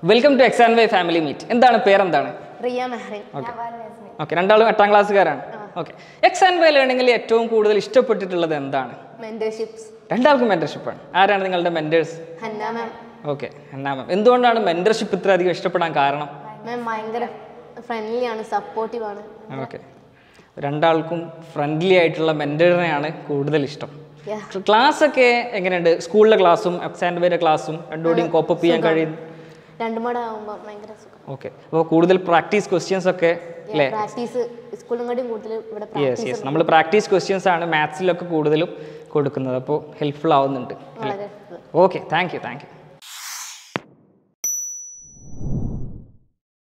Welcome to X and Y family meet എന്താണ് പേരെന്താണ് Riya Mehrin okay രണ്ടാളും എട്ടാം ക്ലാസ്സുകാരാണ് ഓക്കെ എക്സ് ആൻഡ് വൈ ലേണിംഗിൽ ഏറ്റവും കൂടുതൽ ഇഷ്ടപ്പെട്ടിട്ടുള്ളത് എന്താണ് മെന്റർഷിപ്സ് രണ്ടാൾക്കും മെൻറ്റർഷിപ്പാണ് ആരാണ് നിങ്ങളുടെ മെൻറ്റേഴ്സ് ഹന്ന മാം ഓക്കെ എന്നാ മാം എന്തുകൊണ്ടാണ് മെൻറ്റർഷിപ്പ് ഇത്ര അധികം ഇഷ്ടപ്പെടാൻ കാരണം മാം ഭയങ്കര ഫ്രണ്ട്ലി ആണ് സപ്പോർട്ടീവ് ആണ് ഓക്കെ രണ്ടാൾക്കും ഫ്രണ്ട്ലി ആയിട്ടുള്ള മെൻറ്ററിനെയാണ് കൂടുതൽ ഇഷ്ടം Yeah. ക്ലാസ് ഒക്കെ എങ്ങനെയുണ്ട് സ്കൂളിലെ ക്ലാസ്സും എക്സ് ആൻഡ് വൈയുടെ ക്ലാസ്സും രണ്ടുകൂടിയും കോപ്പപ്പ് ചെയ്യാൻ കഴിയുന്നു രണ്ടും കൂടെ ആകുമ്പോൾ ഭയങ്കര സുഖം ഓക്കെ അപ്പോൾ കൂടുതൽ പ്രാക്ടീസ് ക്വസ്റ്റ്യൻസ് ഒക്കെ അല്ലേ പ്രാക്ടീസ് സ്കൂളും കൂടി കൂടുതൽ ഇവിടെ യെസ് പ്രാക്ടീസ് യെസ് നമ്മൾ പ്രാക്ടീസ് ക്വസ്റ്റ്യൻസ് ആണ് മാത്സിലൊക്കെ കൂടുതലും കൊടുക്കുന്നത് അപ്പോൾ ഹെൽപ്ഫുൾ ആവുന്നുണ്ട് വളരെ okay thank you thank U